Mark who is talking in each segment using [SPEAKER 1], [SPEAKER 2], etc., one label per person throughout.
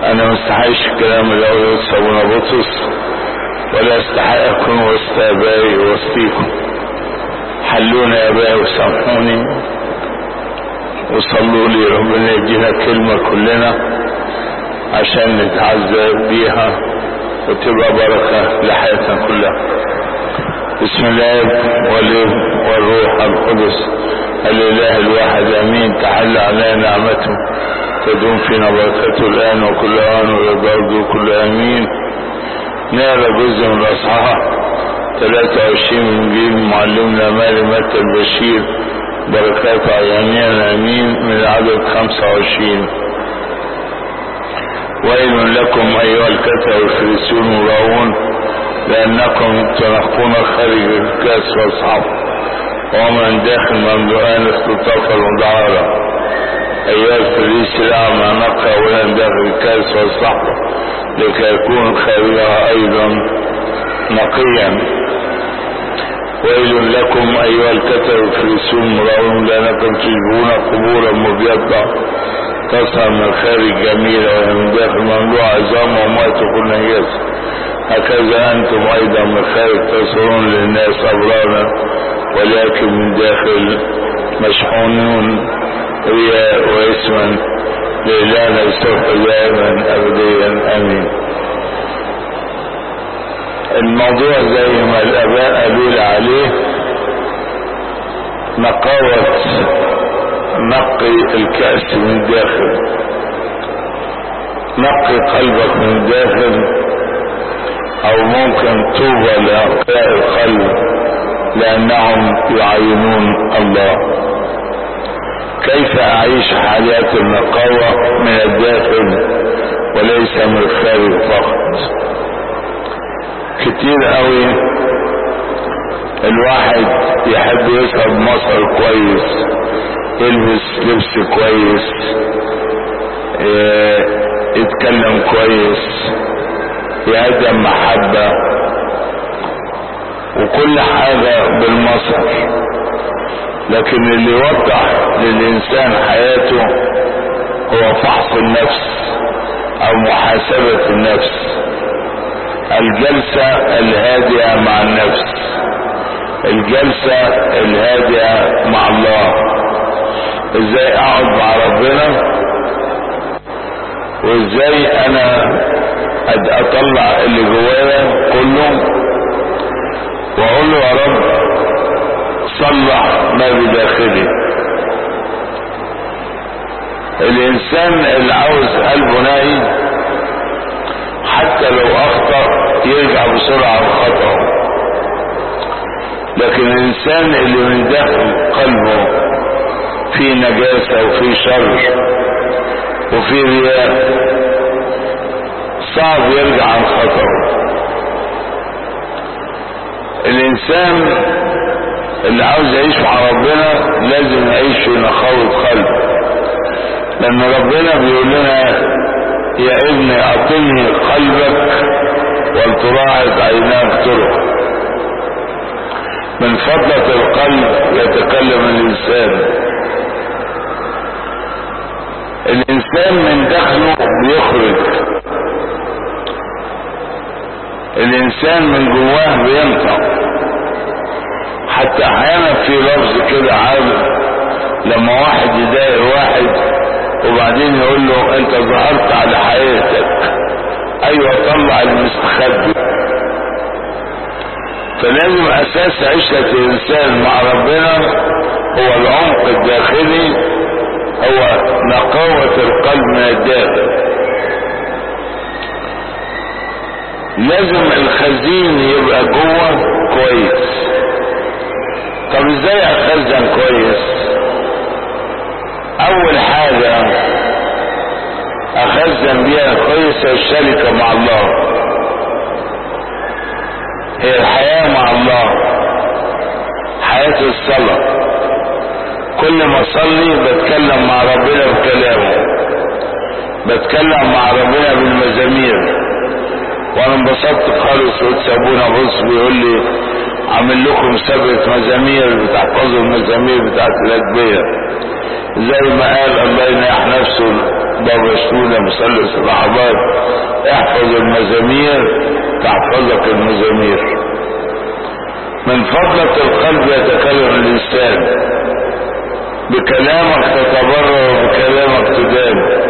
[SPEAKER 1] انا ما استحقش الكلام اللي هو ابونا بطرس ولا استحق اكون وسط ابائي وسطيكم حلوني يا ابائي وسامحوني وصلوا لي ربنا يدينا كلمة كلنا عشان نتعذب بيها وتبقى بركة لحياتنا كلها بسم الله والابن والروح القدس الاله الواحد امين تحل علينا نعمته تدوم فينا بركته الان وكل ان ويرضى كل امين نقرا جزء من الاصحاح 23 من انجيل معلمنا مالي متى البشير بركات عيانيا امين من العدد 25 ويل لكم ايها الكتب الفريسيون مراؤون لانكم تنقون خارج الكاس والصحف ومن داخل مملوءان اختطاف المدعارة ايها الفريسي الاعمى نقى ولا داخل الكاس والصحف لكي يكون خارجها ايضا نقيا ويل لكم ايها الكتب الفريسيون مراؤون لانكم تشبهون قبورا مبيضة تصعد من الخارج جميلة ومن داخل مملوء عظام وموت كل نجاسة هكذا أنتم أيضا من الخارج تصورون للناس أبرارا ولكن من داخل مشحونون رياء واسما لإلهنا السوف دائما أبديا آمين الموضوع زي ما الآباء قالوا لي عليه نقاوة نقي الكأس من الداخل نقي قلبك من الداخل او ممكن توبة لأقياء القلب لانهم يعينون الله كيف اعيش حياة النقاوة من الداخل وليس من الخارج فقط كتير قوي الواحد يحب يشرب مصر كويس يلبس لبس كويس يتكلم كويس يقدم محبة وكل حاجة بالمصر لكن اللي يوضح للإنسان حياته هو فحص النفس أو محاسبة النفس الجلسة الهادئة مع النفس الجلسة الهادئة مع الله ازاي اقعد مع ربنا وازاي انا اطلع اللي جوايا كله واقول له يا رب صلح ما بداخلي الانسان اللي عاوز قلبه ناي حتى لو اخطا يرجع بسرعه عن خطأه لكن الانسان اللي من داخل قلبه في نجاسة وفي شر وفي رياء صعب يرجع عن خطره الانسان اللي عاوز يعيش مع ربنا لازم يعيش في نخاوة قلب لان ربنا بيقول لنا يا ابني اعطني قلبك ولتراعد عيناك طرق من فضلة القلب يتكلم الانسان الانسان من داخله بيخرج الانسان من جواه بينطق حتى احيانا في لفظ كده عام لما واحد يضايق واحد وبعدين يقول له انت ظهرت على حياتك ايوه طلع المستخبي فلازم اساس عيشة الانسان مع ربنا هو العمق الداخلي هو نقاوة القلب من الداخل لازم الخزين يبقى جوه كويس طب ازاي اخزن كويس اول حاجة اخزن بيها كويس الشركة مع الله هي الحياة مع الله حياة الصلاة كل ما اصلي بتكلم مع ربنا بكلامه بتكلم مع ربنا بالمزامير وانا انبسطت خالص قلت ابونا بص بيقول لي عامل لكم سبعة مزامير بتحفظوا المزامير بتاعت الأدبية زي ما قال الله ينيح نفسه بابا شنودة مثلث الأعضاء احفظ المزامير تحفظك المزامير من فضلة القلب يتكلم الإنسان بكلامك تتبرر وبكلامك تدان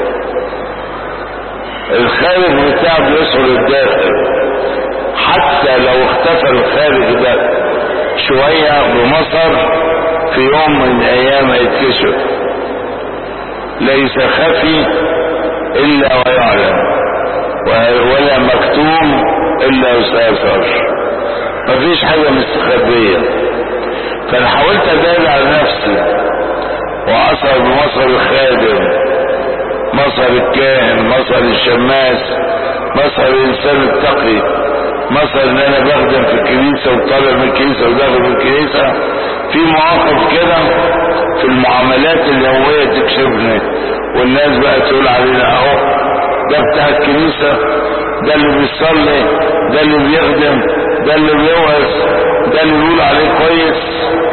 [SPEAKER 1] الخارج بتاعه بيشعر الداخل حتى لو اختفى الخارج ده شوية بمصر في يوم من الايام هيتكشف ليس خفي الا ويعلم ولا مكتوم الا يسافر مفيش حاجة مستخبية فانا حاولت ادال على نفسي واصل بمصر الخادم مصر الكاهن مصر الشماس مصر الانسان التقي مصر ان انا بخدم في الكنيسة وطالع من الكنيسة وداخل من الكنيسة في مواقف كده في المعاملات اليومية تكشفني والناس بقى تقول علينا اهو ده بتاع الكنيسة ده اللي بيصلي ده اللي بيخدم ده اللي بيوعظ ده اللي بيقول عليه كويس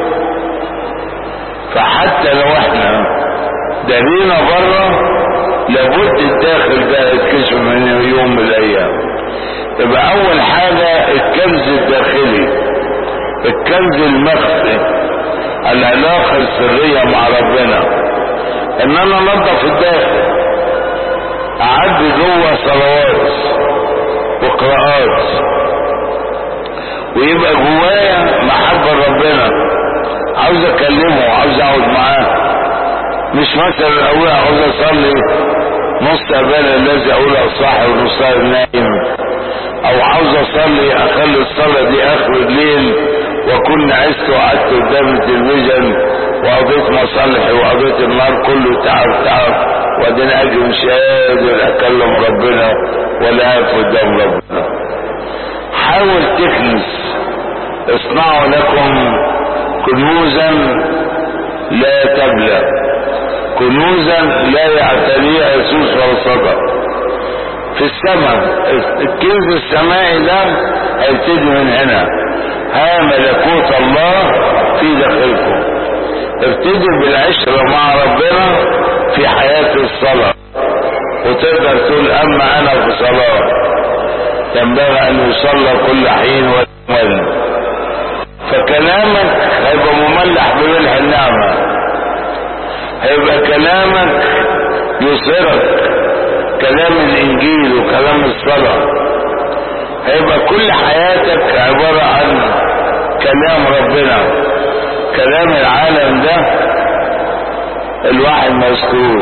[SPEAKER 1] فحتى لو احنا دهينا بره لابد الداخل ده يتكشف من يوم من الايام يبقى اول حاجة الكنز الداخلي الكنز المخفي العلاقة السرية مع ربنا ان انا انظف الداخل اعدي جوه صلوات وقراءات ويبقى جوايا محبة ربنا عاوز اكلمه عاوز اقعد معاه مش مثلا اقول عاوز اصلي نص قبل الذي اقول صاحي ونص نايم او عاوز اصلي اخلي الصلاة دي اخر الليل واكون عشت وقعدت قدام التلفزيون وقضيت مصالحي وقضيت النهار كله تعب تعب وبعدين اجي مش قادر اكلم ربنا ولا اقف قدام ربنا حاول تكنس اصنعوا لكم كنوزا لا تبلى كنوزا لا يعتريها يسوس ولا صدق في السماء الكنز السمائي ده هيبتدي من هنا ها ملكوت الله في داخلكم ابتدي بالعشرة مع ربنا في حياة الصلاة وتقدر تقول اما انا في صلاة ينبغي ان يصلى كل حين ويمل فكلامك هيبقى مملح بملح النعمة هيبقى كلامك يصرك كلام الانجيل وكلام الصلاة هيبقى كل حياتك عبارة عن كلام ربنا كلام العالم ده الواحد ما يذكروش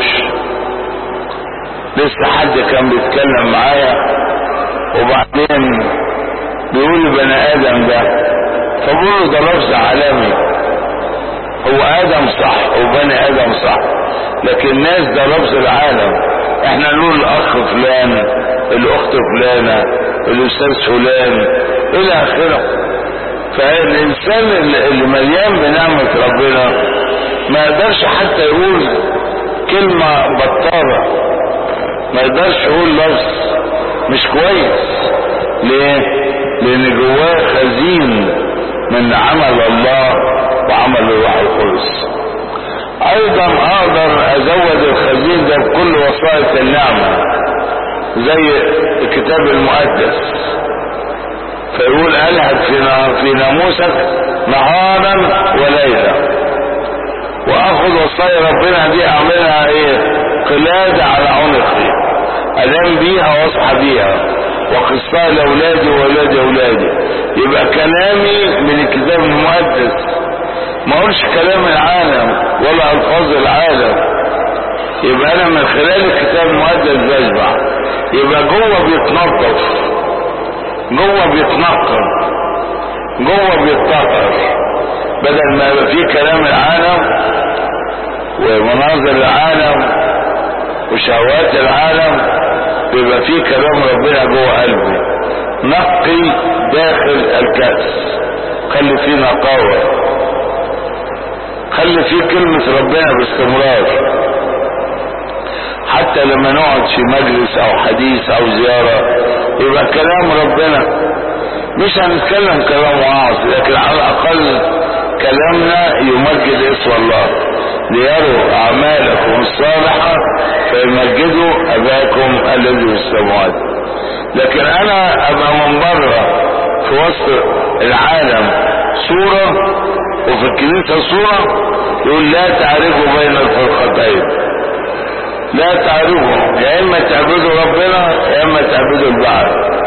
[SPEAKER 1] لسه حد كان بيتكلم معايا وبعدين بيقول بني ادم ده فبقول ده لفظ عالمي هو ادم صح وبني ادم صح لكن الناس ده لفظ العالم احنا نقول الاخ فلان الاخت فلانة الاستاذ فلان الى اخره فالانسان اللي مليان بنعمة ربنا ما يقدرش حتى يقول كلمة بطالة ما يقدرش يقول لفظ مش كويس ليه لان جواه خزين من عمل الله وعمل الروح القدس ايضا اقدر ازود الخزين ده بكل وسائط النعمة زي الكتاب المقدس فيقول الهج في في ناموسك نهارا وليلا واخذ وصايا ربنا دي اعملها ايه قلادة على عنقي انام بيها واصحى بيها وقصها لاولادي واولاد اولادي يبقى كلامي من الكتاب المقدس ما اقولش كلام العالم ولا الفاظ العالم يبقى انا من خلال الكتاب المقدس بشبع يبقى جوه بيتنظف جوه بيتنقر جوه بيتطهر بدل ما يبقى فيه كلام العالم ومناظر العالم وشهوات العالم بيبقى فيه كلام ربنا جوه قلبي نقي داخل الكأس خلي فيه نقاوة خلي فيه كلمة ربنا باستمرار حتى لما نقعد في مجلس او حديث او زيارة يبقى كلام ربنا مش هنتكلم كلام وعظ لكن على الاقل كلامنا يمجد اسم الله ليروا اعمالكم الصالحة فيمجدوا اباكم الذي في السماوات لكن انا ابقى من بره في وسط العالم صورة وفي الكنيسة صورة يقول لا تعرفوا بين الفرقتين لا تعرفوا يا اما تعبدوا ربنا يا اما تعبدوا البعض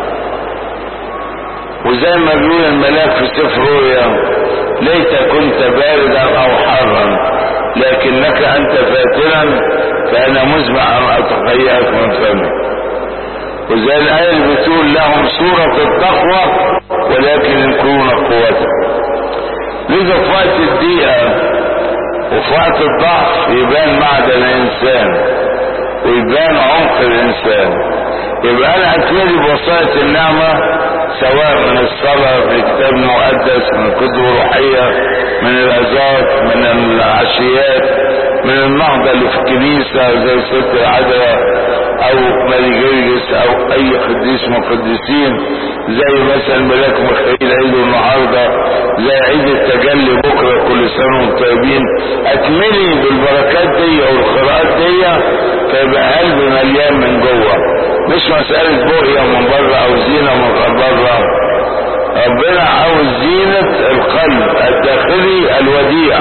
[SPEAKER 1] وزي ما بيقول الملاك في سفر رؤيا ليت كنت باردا او حارا لكنك انت فاتنا فانا مزمع ان اتقيأك من فمي وزي الآية اللي بتقول لهم سورة التقوى ولكن ينكرون قوتها لذا في وقت الدقيقة وفي وقت الضعف يبان معدن الإنسان ويبان عمق الإنسان يبقى أنا أتملي بوصاية النعمة سواء من الصلاة في الكتاب المقدس من الكتب الروحية من الأزات من العشيات من النهضة اللي في الكنيسة زي ست العذراء أو مالجيرجس أو أي قديس من القديسين زي مثلا ملاك ميخائيل عيد النهارده زي عيد التجلي بكرة كل سنة وانتم طيبين أتملي بالبركات دي أو القراءات دي فيبقى قلبي مليان من جوه مش مسألة بؤية من بره أو زينة من بره ربنا عاوز زينة القلب الداخلي الوديع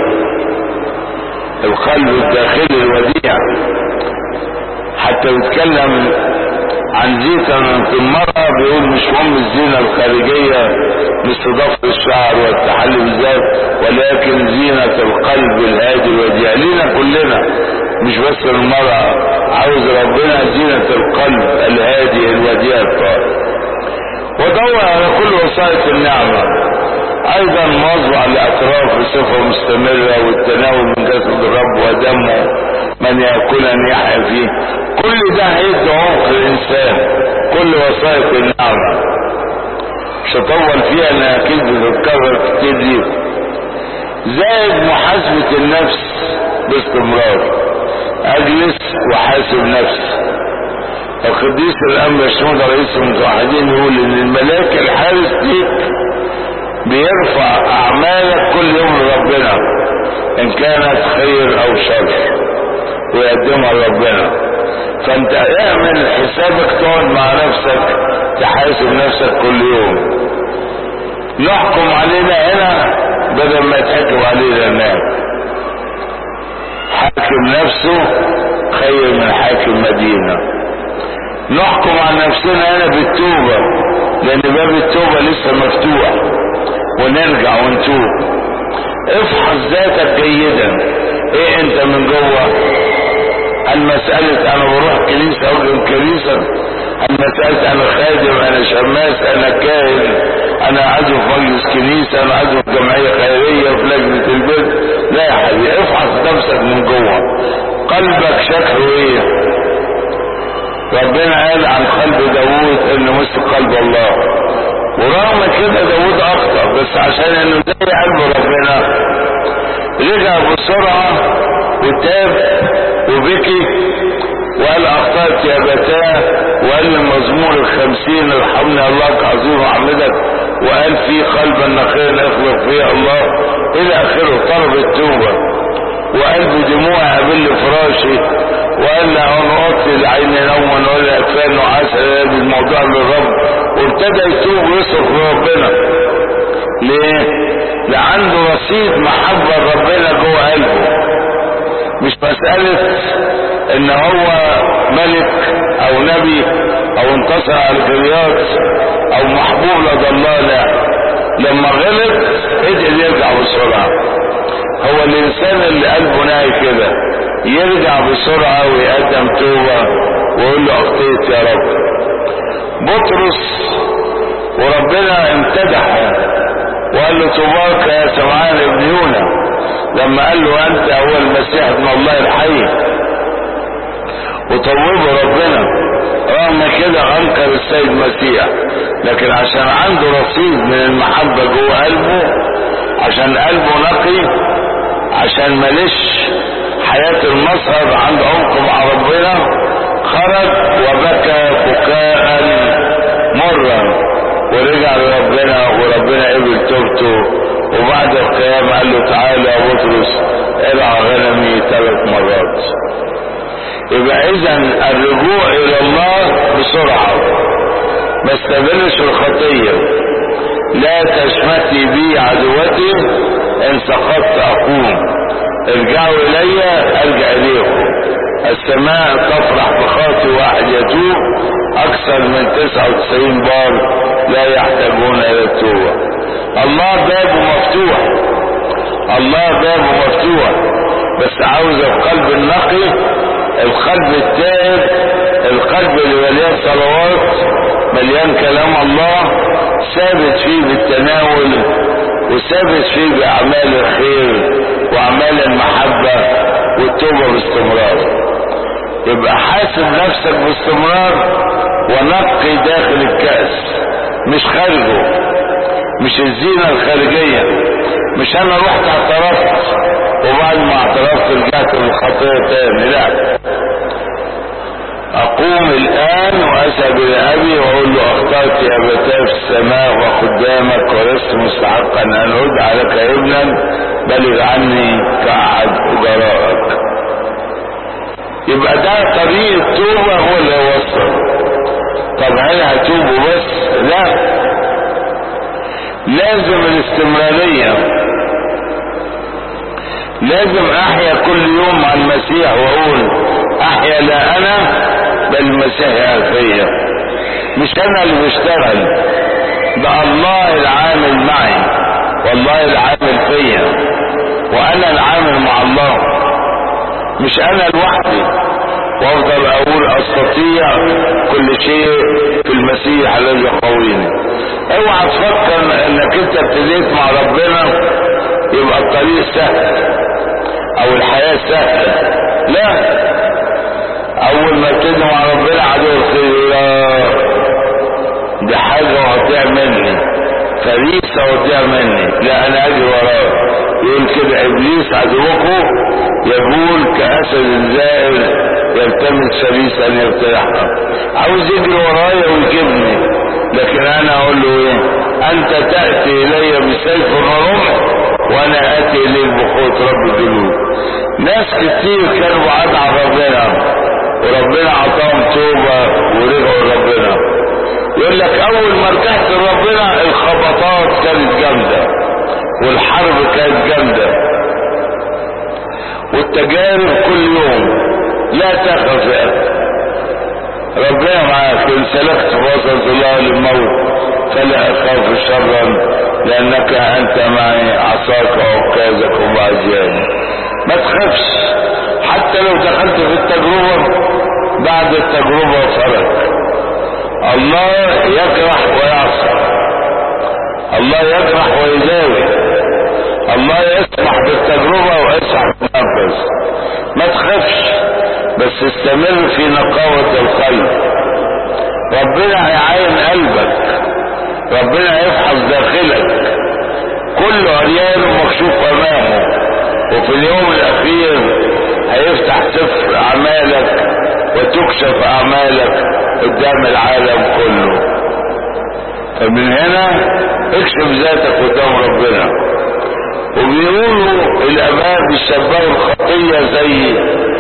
[SPEAKER 1] القلب الداخلي الوديع حتى يتكلم عن زينة في المرأة بيقول مش مهم الزينة الخارجية مثل ضفر الشعر والتحلي بالذات ولكن زينة القلب الهادي الوديع لينا كلنا مش بس المرأة عاوز ربنا زينة القلب الهادي الوديع الطاهر ودور على كل وسائط النعمة ايضا مواظب على الاطراف بصفة مستمرة والتناول من جسد الرب ودمه من يأكل ان يحيا فيه كل ده هيدي عمق الانسان كل وسائط النعمة مش هطول فيها انا اكيد بتتكرر كتير دي زائد محاسبة النفس باستمرار اجلس وحاسب نفسي القديس الانبا شنود رئيس المتوحدين يقول ان الملاك الحارس ليك بيرفع اعمالك كل يوم لربنا ان كانت خير او شر ويقدمها لربنا فانت اعمل حسابك تقعد مع نفسك تحاسب نفسك كل يوم نحكم علينا هنا بدل ما يتحكم علينا هناك حاكم نفسه خير من حاكم مدينه نحكم على نفسنا هنا بالتوبة لان باب التوبة لسه مفتوح ونرجع ونتوب افحص ذاتك جيدا ايه انت من جوه المسألة انا بروح كنيسة او كنيسة المسألة انا خادم انا شماس انا كاهن انا عضو في مجلس كنيسة انا عضو في جمعية خيرية في لجنة البيت لا يا حبيبي افحص نفسك من جوه قلبك شكله ايه ربنا قال عن قلب داوود انه مثل قلب الله ورغم كده داوود اخطا بس عشان انه زي قلب ربنا رجع بسرعه وتاب وبكي وقال اخطات يا بتاه وقال المزمور الخمسين ارحمني الله كعظيم وحمدك وقال في قلب النقي اخلق فيه الله الى اخره طلب التوبه وقال بدموع ابل فراشي وقال له انا اطفي العين نوما ولا كفايه انه عسل الموضوع للرب وابتدى يتوب ويصرف لربنا ليه؟ لعنده رصيد محبه لربنا جوه قلبه مش مسألة ان هو ملك او نبي او انتصر على الجريات او محبوب لدى الله لا لما غلط قدر يرجع بسرعة هو الانسان اللي قلبه ناي كده يرجع بسرعة ويقدم توبة ويقول له اخطيت يا رب بطرس وربنا امتدحه وقال له طوباك يا سمعان ابن يونا لما قال له انت هو المسيح ابن الله الحي وطوبه ربنا رغم كده انكر السيد مسيح لكن عشان عنده رصيد من المحبة جوه قلبه عشان قلبه نقي عشان ملش حياة المصهر عند عمق مع ربنا خرج وبكى بكاء مرا ورجع لربنا وربنا قبل توبته وبعد القيامة قال له تعالى يا بطرس ارعى غنمي ثلاث مرات يبقى اذا الرجوع الى الله بسرعة ما استمرش في الخطية لا تشمتي بي عدوتي ان سقطت اقوم ارجعوا الي ارجع اليكم السماء تفرح بخاطي واحد يتوب اكثر من 99 بار لا يحتاجون الى التوبة الله بابه مفتوح الله بابه مفتوح بس عاوز القلب النقي القلب التائب القلب اللي مليان صلوات مليان كلام الله ثابت فيه بالتناول وثابت فيه باعمال الخير واعمال المحبة والتوبة باستمرار يبقى حاسب نفسك باستمرار ونقي داخل الكأس مش خارجه مش الزينة الخارجية مش انا رحت اعترفت وبعد ما اعترفت رجعت للخطية تاني لا اقوم الان واسأل الى ابي واقول له اخطأت يا ابتاه في السماء وقدامك ولست مستحقا ان ادعى لك ابنا بلغ عني كأحد اجرائك يبقى ده طريق التوبة هو اللي يوصل طب هل هتوبوا بس لا لازم الاستمرارية لازم احيا كل يوم مع المسيح واقول احيا لا انا بل المسيح فيا مش انا اللي بشتغل ده الله العامل معي والله العامل فيا وانا العامل مع الله مش انا لوحدي وافضل اقول استطيع كل شيء في المسيح الذي يقويني اوعى تفكر انك انت ابتديت مع ربنا يبقى الطريق سهل او الحياة سهلة لا اول ما ابتدي مع ربنا عدو الخير لا دي حاجة وهتضيع مني فريسة وهتضيع مني لا انا اجي وراه يقول كده ابليس عدوكم يقول كاسد زائر يلتمس فريسا يبتلعها عاوز يجري ورايا ويجيبني لكن انا اقول له ايه انت تأتي الي بسيف ورمح وانا اتي اليك بقوة رب الجنود ناس كتير كانوا بعاد عن ربنا وربنا عطاهم توبة ورجعوا لربنا يقول لك اول ما رجعت لربنا الخبطات كانت جامدة والحرب كانت جامدة والتجارب كل يوم لا تخف يا أخي ربنا معاك ان سلكت وسط ظلال الموت فلا اخاف شرا لانك انت معي عصاك وعكازك ومعزياني ما تخافش حتى لو دخلت في التجربة بعد التجربة فرج الله يجرح ويعصى الله يجرح ويداوي الله يسمح بالتجربة ويسمح بالنفس ما تخافش بس استمر في نقاوة القلب ربنا هيعاين قلبك ربنا هيفحص داخلك كل عريان مكشوف امامه وفي اليوم الاخير هيفتح سفر اعمالك وتكشف اعمالك قدام العالم كله فمن هنا اكشف ذاتك قدام ربنا وبيقولوا الاباء بيشبهوا الخطية زي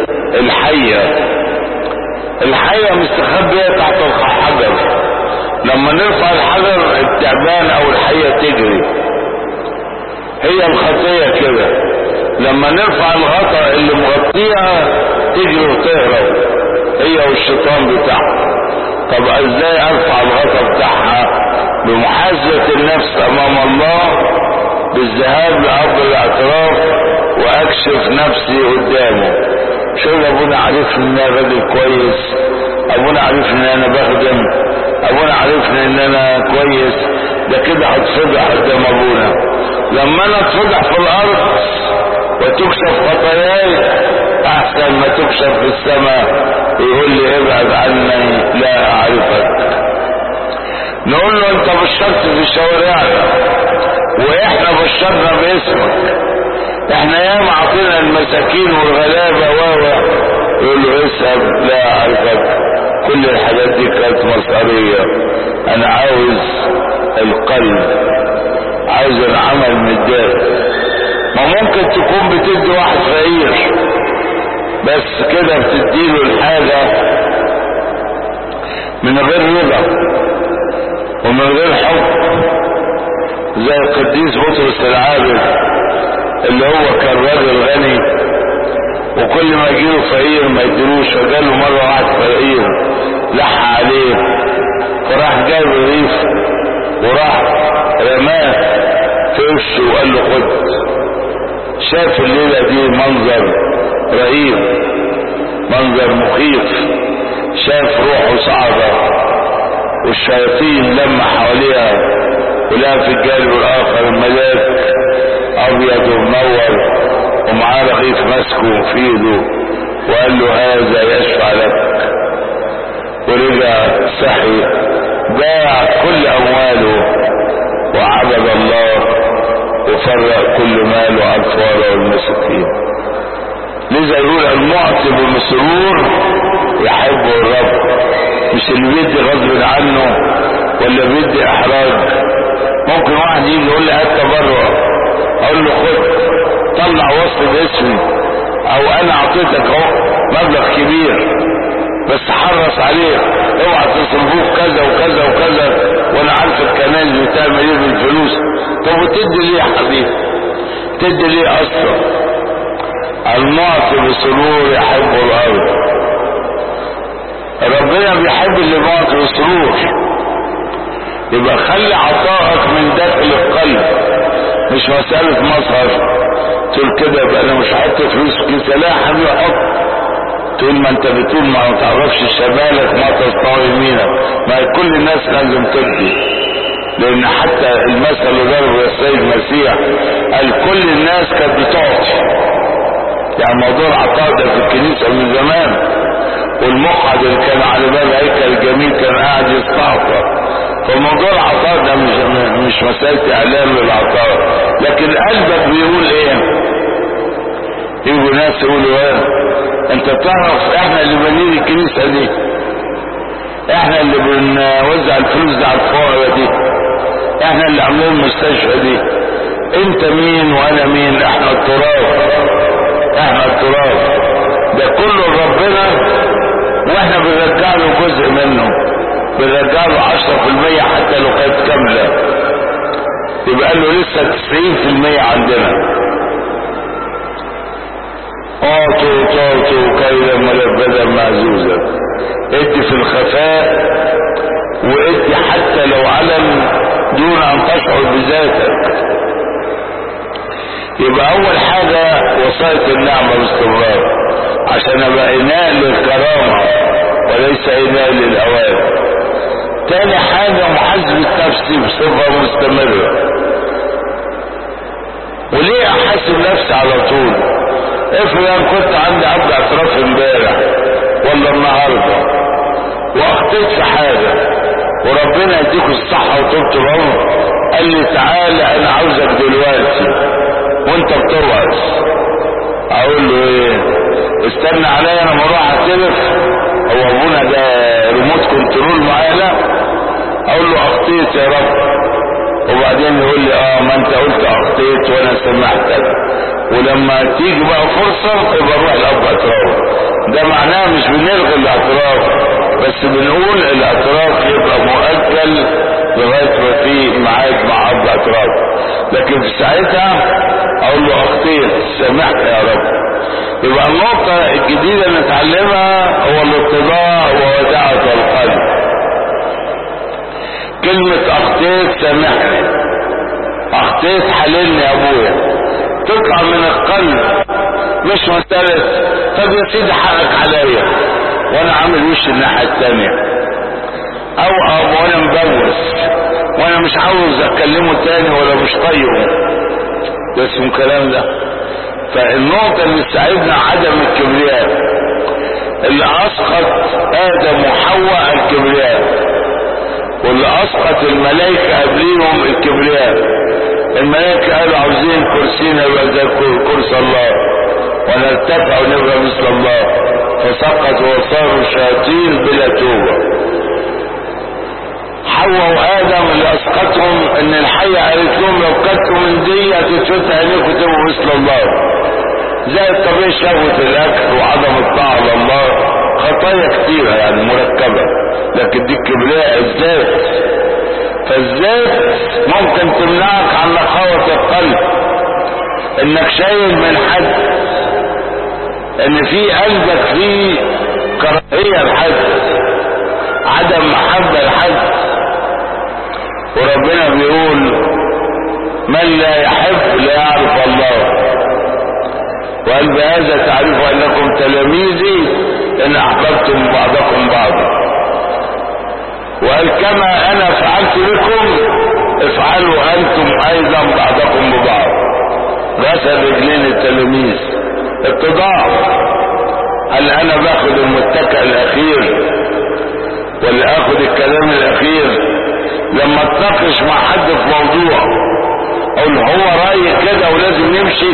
[SPEAKER 1] الحية الحية مستخبية تحت الحجر لما نرفع الحجر التعبان او الحية تجري هي الخطية كده لما نرفع الغطاء اللي مغطيها تجري وتهرب هي والشيطان بتاعها طب ازاي ارفع الغطاء بتاعها بمحاسبة النفس امام الله بالذهاب لارض الاعتراف واكشف نفسي قدامه شوف ابونا عرفني ان انا راجل كويس ابونا عرفني ان انا بخدم ابونا عرفني ان انا كويس ده كده هتفضح قدام ابونا لما انا اتفضح في الارض وتكشف خطاياي احسن ما تكشف في السماء يقول لي ابعد عني لا اعرفك نقول له انت بشرت في شوارعنا واحنا بشرنا باسمك احنا ياما عطينا المساكين والغلابة و يقول له اسأل لا اعرفك كل الحاجات دي كانت مصارية انا عاوز القلب عاوز العمل من الداخل ما ممكن تكون بتدي واحد فقير بس كده بتديله الحاجة من غير رضا ومن غير حب زي القديس بطرس العابد اللي هو كان راجل غني وكل ما يجيله فقير ما يديلوش فجاله مرة واحد فقير لح عليه فراح جايب رغيف وراح رماه في وشه وقال له خد شاف الليلة دي منظر رهيب منظر مخيف شاف روحه صعبة والشياطين لما حواليها ولها في الجانب الآخر الملاك أبيض ومنور ومعاه رغيف ماسكه في ايده وقال له هذا يشفع لك ورجع صحي باع كل أمواله وعبد الله وفرق كل ماله على الفقراء والمساكين لذا يقول المعطي بمسرور يحبه الرب مش اللي بيدي غصب عنه ولا بيدي احراج ممكن واحد يجي يقول لي هات تبرع اقول له خد طلع وصف باسمي او انا اعطيتك اهو مبلغ كبير بس حرص عليه اوعى تصرفوه كذا وكذا وكذا وانا عارف الكنائس بتعمل ايه بالفلوس طب وتدي ليه يا حبيبي تدي ليه اصلا المعطي بسرور يحب الارض ربنا بيحب اللي معطي بسرور يبقى خلي عطائك من داخل القلب مش مسألة مظهر تقول كده يبقى انا مش هحط فلوس في كيسة لا يا حبيبي حط طول ما انت بتقول ما تعرفش شمالك ما تستطيع يمينك ما كل الناس لازم تدي لان حتى المثل اللي ضربه السيد المسيح قال كل الناس كانت بتعطي يعني موضوع العطاء ده في الكنيسة من زمان والمقعد اللي كان على باب هيكل الجميل كان قاعد يستعطى فموضوع العطاء ده مش مش مسألة اعلان للعطاء لكن قلبك بيقول ايه يجوا ناس يقولوا ايه انت تعرف احنا اللي بنينا الكنيسة دي احنا اللي بنوزع الفلوس دي على الفقراء دي احنا اللي عاملين المستشفى دي انت مين وانا مين احنا التراب احنا التراب ده كله ربنا واحنا بنرجع له جزء منه بنرجع له 10% حتى لو كانت كامله يبقى له لسه 90% عندنا اعطوا تعطوا كيلا ملبدا معزوزا ادي في الخفاء وادي حتى لو علم دون ان تشعر بذاتك يبقى اول حاجة وصاية النعمة باستمرار عشان ابقى اناء للكرامة وليس اناء للاوان تاني حاجة محاسبة نفسي بصفة مستمرة وليه احاسب نفسي على طول افرض انا كنت عندي عبد اعتراف امبارح ولا النهارده واخطيت في حاجه وربنا يديك الصحه وطولة العمر قال لي تعالى انا عاوزك دلوقتي وانت بتوعظ اقول له ايه استنى عليا انا اروح اعترف هو ابونا ده ريموت كنترول معايا لا اقول له اخطيت يا رب وبعدين يقول لي اه ما انت قلت اخطيت وانا سمعتك ولما تيجي بقى فرصة يبقى نروح الاب اعتراف ده معناه مش بنلغي الاعتراف بس بنقول الاعتراف يبقى مؤجل لغاية ما في ميعاد مع اب اعتراف لكن في ساعتها اقول له اخطيت سامحت يا رب يبقى النقطة الجديدة اللي نتعلمها هو الاتضاع ووداعة القلب كلمة اخطيت سامحني اخطيت حللني يا ابويا تطلع من القلب مش مسألة طب يا سيدي حقك عليا وانا عامل وش الناحية التانية او او وانا مبوس وانا مش عاوز اكلمه تاني ولا مش طايقه ده اسمه كلام ده فالنقطة اللي تساعدنا عدم الكبرياء اللي اسقط ادم وحواء الكبرياء واللي اسقط الملائكة قبليهم الكبرياء الملائكة قالوا عاوزين كرسينا يبقى زي كرسي الله ونرتفع ونبقى مثل الله فسقطوا وصاروا شياطين بلا توبة حواء وادم اللي اسقطهم ان الحية قالت لهم لو كلتوا من دي هتتفتح عينيكم تبقوا مثل الله زي الطبيعي شهوة الاكل وعدم الطاعة لله خطايا كتيرة يعني مركبة لكن دي الكبرياء الذات فالذات ممكن تمنعك عن نقاوة القلب انك شايل من حد ان في قلبك فيه كراهية لحد عدم محبة لحد وربنا بيقول من لا يحب لا يعرف الله وقال بهذا تعرفوا انكم تلاميذي ان احببتم بعضكم بعضا وقال كما انا فعلت بكم افعلوا انتم ايضا بعضكم ببعض غسل رجلين التلاميذ اتضاع هل انا باخد المتكئ الاخير ولا اخد الكلام الاخير لما اتناقش مع حد في موضوع اقول هو رايي كده ولازم نمشي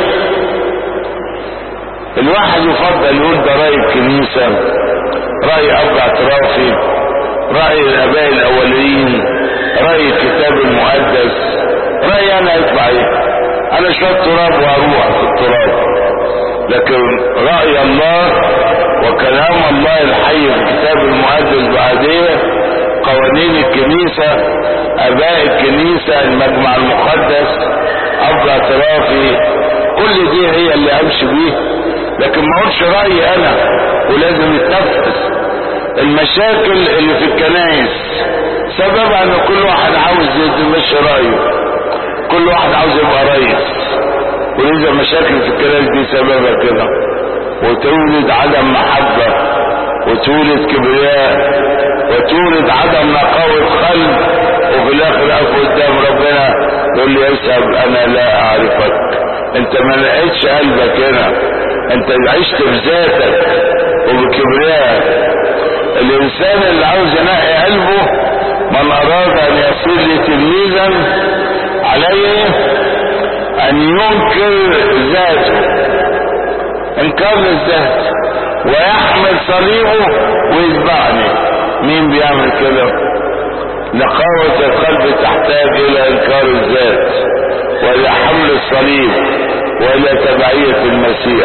[SPEAKER 1] الواحد يفضل يقول ده راي الكنيسة راي اب اعترافي راي الاباء الاولين راي الكتاب المقدس راي انا يطلع ايه انا شويه تراب واروح في التراب لكن راي الله وكلام الله الحي في الكتاب المقدس بعديه قوانين الكنيسة اباء الكنيسة المجمع المقدس اب اعترافي كل دي هي اللي امشي بيه لكن ما اقولش رايي انا ولازم يتنفذ المشاكل اللي في الكنائس سببها ان كل واحد عاوز يمشي رايه كل واحد عاوز يبقى رئيس ولذا مشاكل في الكنائس دي سببها كده وتولد عدم محبة وتولد كبرياء وتولد عدم نقاوة قلب وفي الاخر اقف قدام ربنا يقول لي اسهب انا لا اعرفك انت ما لقيتش قلبك هنا انت عشت في ذاتك وبكبرياء الانسان اللي عاوز ينقي قلبه من اراد ان يصير لي تلميذا عليه ان ينكر ذاته انكار للذات ويحمل صليبه ويتبعني مين بيعمل كده نقاوة القلب تحتاج الى انكار الذات والى حمل الصليب والى تبعية المسيح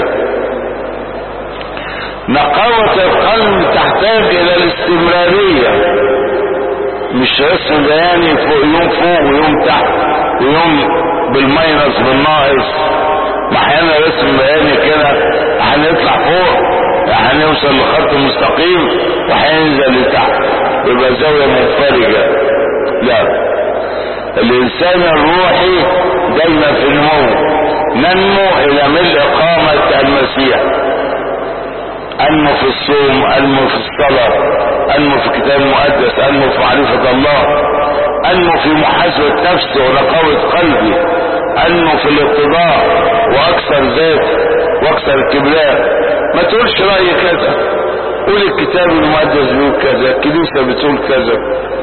[SPEAKER 1] نقاوة القلب تحتاج الى الاستمرارية مش رسم بياني فوق يوم فوق ويوم تحت ويوم بالماينس بالناقص ما احيانا رسم بياني كده هنطلع فوق هنوصل لخط مستقيم وهينزل لتحت يبقى زاوية منفرجة لا الانسان الروحي دايما في نمو ننمو الى ملء قامة المسيح انمو في الصوم انمو في الصلاة انمو في الكتاب المقدس انمو في معرفة الله انمو في محاسبة نفسي ونقاوة قلبي انمو في الاتضاع واكثر ذاتي واكثر الكبرياء ما تقولش رأي كذا قول الكتاب المقدس بيقول كذا الكنيسة بتقول كذا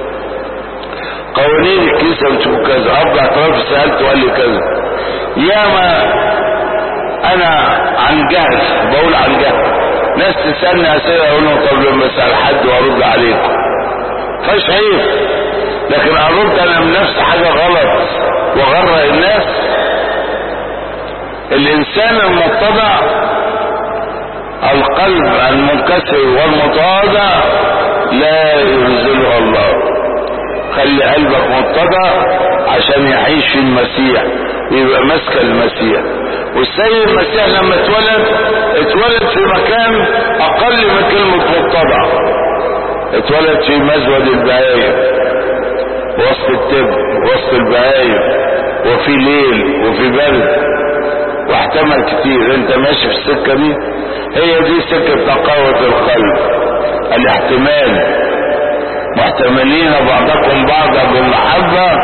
[SPEAKER 1] قوانين الكنيسة بتقول كذا اب اعتراف سألت وقال لي كذا ياما انا عن جهل بقول عن جهل ناس تسألني اسئلة اقول لهم طب لما اسأل حد وارد عليكم فاش عيب لكن ارد انا من نفسي حاجة غلط وغرق الناس الانسان المتضع القلب المنكسر والمتواضع لا ينزله الله خلي قلبك متضع عشان يعيش في المسيح ويبقى ماسك المسيح والسيد المسيح لما اتولد اتولد في مكان اقل من كلمة متضع اتولد في مزود البهايم وسط التب وسط البهايم وفي ليل وفي برد واحتمل كتير انت ماشي في السكة دي هي دي سكة نقاوة القلب الاحتمال محتملين بعضكم بعضا بالمحبة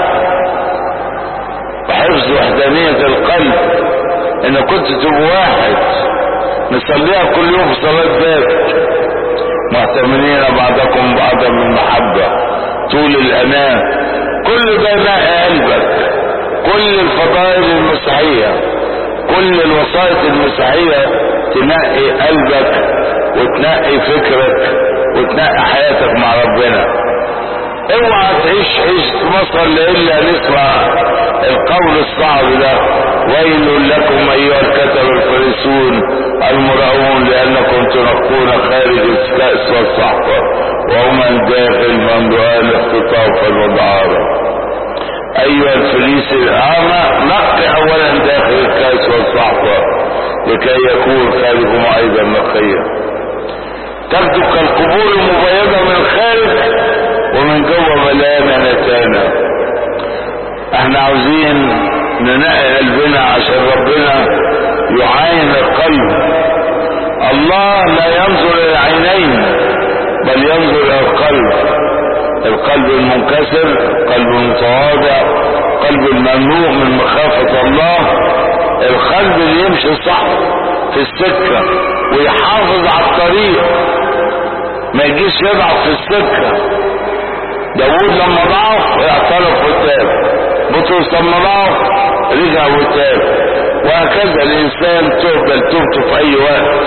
[SPEAKER 1] وحفظ وحدانية القلب ان كنت تبقوا واحد نصليها كل يوم في صلاة ذات محتملين بعضكم بعضا بالمحبة طول الأنام كل ده نقي قلبك كل الفضائل المسيحية كل الوسائط المسيحية تنقي قلبك وتنقي فكرك وتنقي حياتك مع ربنا اوعى تعيش عيش مصر الا نسمع القول الصعب ده ويل لكم ايها الكتب الفريسون المرعون لانكم تنقون خارج الكأس والصحفة وهم داخل مملوءان اختطافا ودعارا ايها الفريس الاعمى نقي اولا داخل الكأس والصحفة لكي يكون خارجهم ايضا نقيا تبدو كالقبور المبيضة من الخارج ومن جوه مليانة نتانة احنا عاوزين ننقي قلبنا عشان ربنا يعاين القلب الله لا ينظر الى العينين بل ينظر الى القلب القلب المنكسر القلب المتواضع القلب المملوء من مخافة الله القلب اللي يمشي صح في السكة ويحافظ على الطريق ما يجيش يضعف في السكة داود لما ضعف اعترف وتاب بطرس لما ضعف رجع وتاب وهكذا الانسان تقبل توبته في اي وقت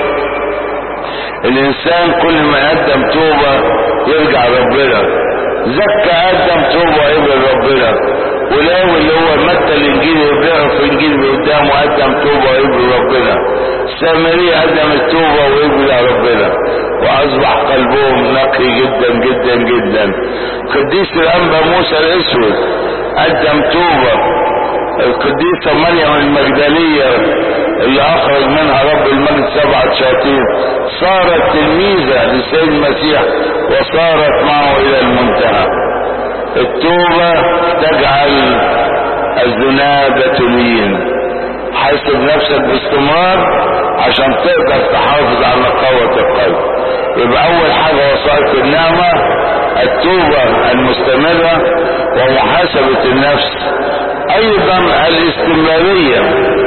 [SPEAKER 1] الانسان كل ما قدم توبة يرجع ربنا زكى قدم توبة يقبل ربنا ولو اللي هو متى الانجيل يقرأ في الانجيل قدامه قدم توبة ويقبل ربنا سامري قدم التوبة ويقبل ربنا واصبح قلبهم نقي جدا جدا جدا قديس الانبا موسى الاسود قدم توبة القديسة مريم المجدلية اللي اخرج منها رب المجد سبعة شياطين صارت تلميذة للسيد المسيح وصارت معه الى المنتهى التوبة تجعل الذنابة تلين حاسب نفسك باستمرار عشان تقدر تحافظ على نقاوة القلب يبقى اول حاجة وصلت النعمة التوبة المستمرة ومحاسبة النفس ايضا الاستمرارية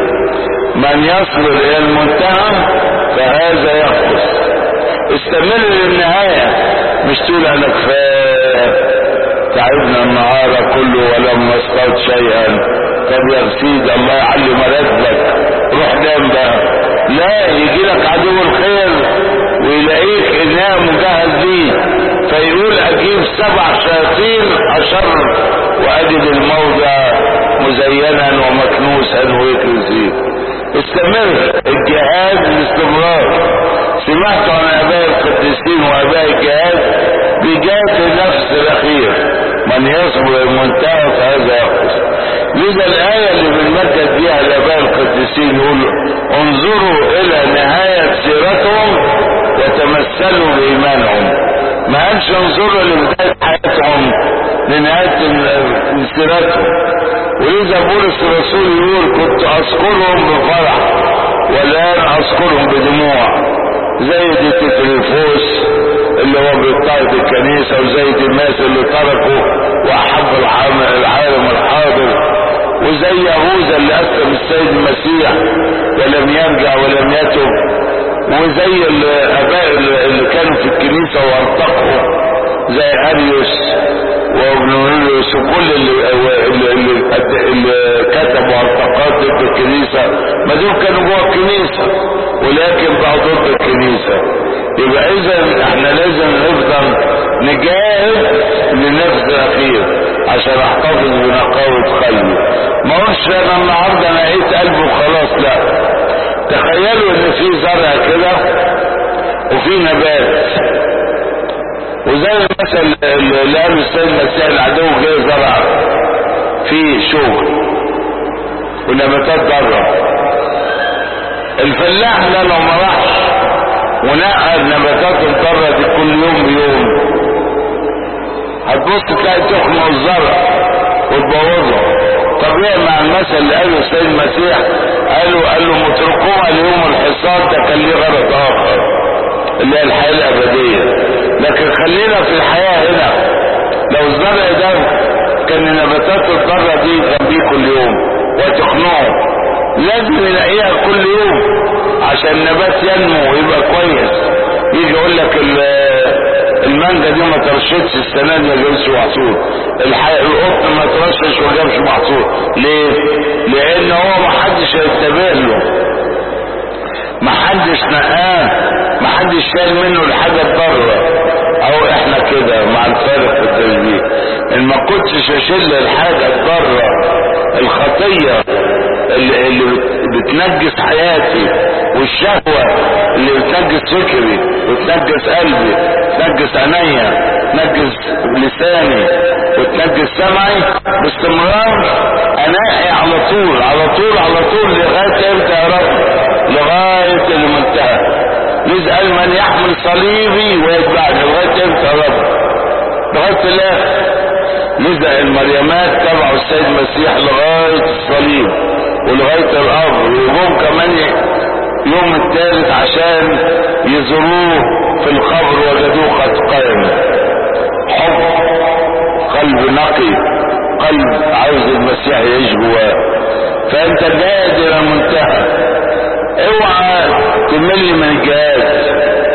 [SPEAKER 1] من يصبر الى المنتهى فهذا يخلص استمر للنهاية مش تقول انا كفايه تعبنا النهار كله ولم نصطاد شيئا طب يا سيد الله يعلي مرتبك روح نام بقى لا يجي لك عدو الخير ويلاقيك انها مجهز ليه فيقول اجيب سبع شياطين اشر واجد الموضع مزينا ومكنوسا ويكرزيه استمر الجهاد باستمرار سمعت عن اباء القديسين واباء الجهاد بجهاد النفس الاخير من يصبر المنتهى فهذا يخلص لذا الآية اللي بنمجد بيها الآباء القديسين يقول انظروا إلى نهاية سيرتهم وتمثلوا بإيمانهم ما قالش انظروا لبداية حياتهم لنهاية سيرتهم ولذا بولس الرسول يقول كنت أذكرهم بفرح والآن أذكرهم بدموع زي دي تتريفوس اللي هو بيضطهد الكنيسة وزي ديماس اللي تركه وأحب العالم الحاضر وزي يهوذا اللي أسلم السيد المسيح ولم يرجع ولم يتب وزي الآباء اللي كانوا في الكنيسة وانتقوا زي أريوس وابنوليوس وكل اللي, اللي, اللي, اللي كتبوا انتقاد ضد الكنيسة ما دول كانوا جوه الكنيسة ولكن بقوا ضد الكنيسة يبقى اذا احنا لازم نفضل نجاهد للنفس الاخير عشان احتفظ بنقاوة قلبي ما اقولش انا النهارده انا لقيت قلبي وخلاص لا تخيلوا ان في زرع كده وفي نبات وزي المثل اللي قال السيد المسيح العدو جاي زرع فيه شغل ونباتات ضاره الفلاح ده لو ما راحش ونقى النباتات الضاره دي كل يوم بيوم هتبص تلاقي تخنق الزرع وتبوظه طبيعي مع المثل اللي قاله السيد المسيح قالوا قال له متركوها ليوم الحصاد ده كان ليه غرض اخر اللي هي الحياه الابديه لكن خلينا في الحياه هنا لو الزرع ده كان النباتات الضاره دي جنبيه كل يوم وتخنقه لازم يلاقيها كل يوم عشان النبات ينمو ويبقى كويس يجي يقول لك المانجا دي ما ترشتش السنه دي ما جابش محصول القطن ما ترشش وما جابش محصول ليه؟ لان هو ما حدش هينتبه له ما حدش نقاه ما حدش شال منه الحاجه الضاره او احنا كده مع الفارق في التشبيه ما كنتش اشيل الحاجة الضارة الخطية اللي, اللي بتنجس حياتي والشهوة اللي بتنجس فكري وتنجس قلبي تنجس عينيا تنجس لساني وتنجس سمعي باستمرار انقي على طول على طول على طول لغاية امتى يا رب لغاية المنتهى نسأل من يحمل صليبي ويتبعني لغاية امتى يا رب لغاية الاخر نسأل المريمات تبعوا السيد المسيح لغاية الصليب ولغاية القبر ويقوم كمان يوم الثالث عشان يزوروه في القبر وجدوه قد قام حب قلب نقي قلب عاوز المسيح يعيش جواه فانت جاهز الى المنتهى اوعى تمل من الجهاز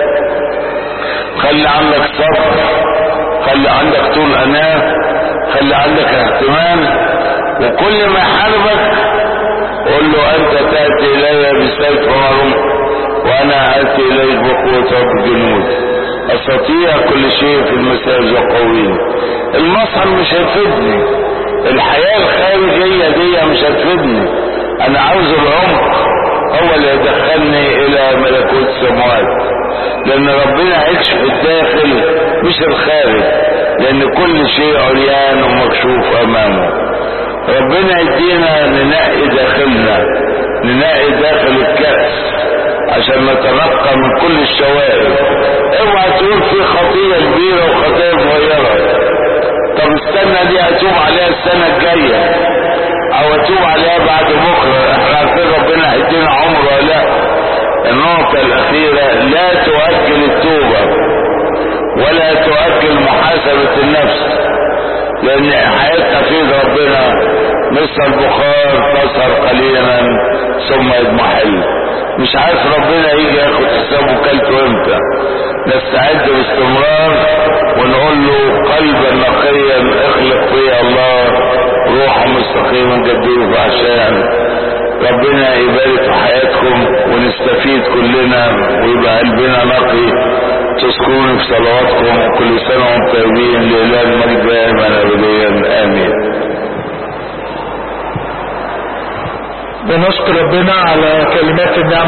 [SPEAKER 1] خلي عندك صبر خلي عندك طول اناه خلي عندك اهتمام وكل ما يحاربك قول له انت تاتي الي بسيف ومرم وانا اتي اليك بقوه رب الجنود استطيع كل شيء في المساج وقويني المصهر مش هيفيدني الحياه الخارجيه دي مش هتفيدني انا عاوز العمق هو اللي يدخلني الى ملكوت السماوات لان ربنا يكشف الداخل مش الخارج لان كل شيء عريان ومكشوف امامه ربنا يدينا ننقي داخلنا ننقي داخل الكأس عشان نتنقى من كل الشوائب اوعى تقول في خطية كبيرة وخطية صغيرة طب استنى دي اتوب عليها السنة الجاية او اتوب عليها بعد بكرة احنا عارفين ربنا هيدينا عمر ولا لا النقطة الاخيرة لا تؤجل التوبة ولا تؤجل محاسبة النفس لان حياتنا في ايد ربنا مثل البخار تسهر قليلا ثم يضمحل مش عارف ربنا يجي ياخد حسابه كلته امتى نستعد باستمرار ونقول له قلبا نقيا اخلق فيا الله روحا مستقيما جديه عشان ربنا يبارك في حياتكم ونستفيد كلنا ويبقى قلبنا نقي تذكروني في صلواتكم وكل سنة وانتم طيبين لإله المجد دائما أبديا آمين
[SPEAKER 2] بنشكر ربنا على كلمات النعم